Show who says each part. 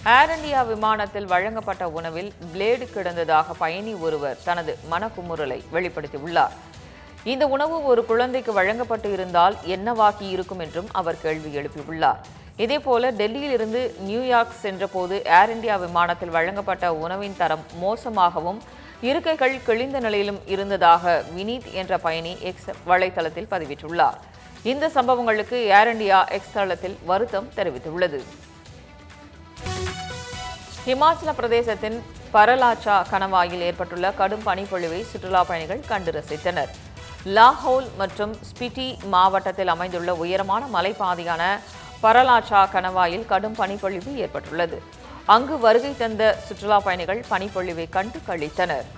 Speaker 1: ஏர் India விமானத்தில் வழங்கப்பட்ட உணவில் பிளேடு கிடந்ததாக பயணி ஒருவர் தனது மனக்குமுறலை வெளிப்படுத்தியுள்ளார் இந்த உணவு ஒரு குழந்தைக்கு வழங்கப்பட்டு இருந்தால் என்னவாகி இருக்கும் என்றும் அவர் கேள்வி எழுப்பியுள்ளார் இதேபோல டெல்லியில் இருந்து நியூயார்க் சென்றபோது ஏர் இந்தியா விமானத்தில் வழங்கப்பட்ட உணவின் தரம் மோசமாகவும் இருக்கைகள் கிழிந்த நிலையிலும் இருந்ததாக வினீத் என்ற பயணி எக்ஸ் வலைத்தளத்தில் பதிவிட்டுள்ளார் இந்த சம்பவங்களுக்கு ஏர் இந்தியா எக்ஸ் தளத்தில் வருத்தம் தெரிவித்துள்ளது ஹிமாச்சல பிரதேசத்தின் பரலாச்சா கணவாயில் ஏற்பட்டுள்ள கடும் பனிப்பொழிவை சுற்றுலா பயணிகள் கண்டு ரசித்தனர் லாஹோல் மற்றும் ஸ்பிட்டி மாவட்டத்தில் அமைந்துள்ள உயரமான மலைப்பாதையான பரலாச்சா கணவாயில் கடும் பனிப்பொழிவு ஏற்பட்டுள்ளது அங்கு வருகை தந்த சுற்றுலா பயணிகள் பனிப்பொழிவை கண்டு கழித்தனர்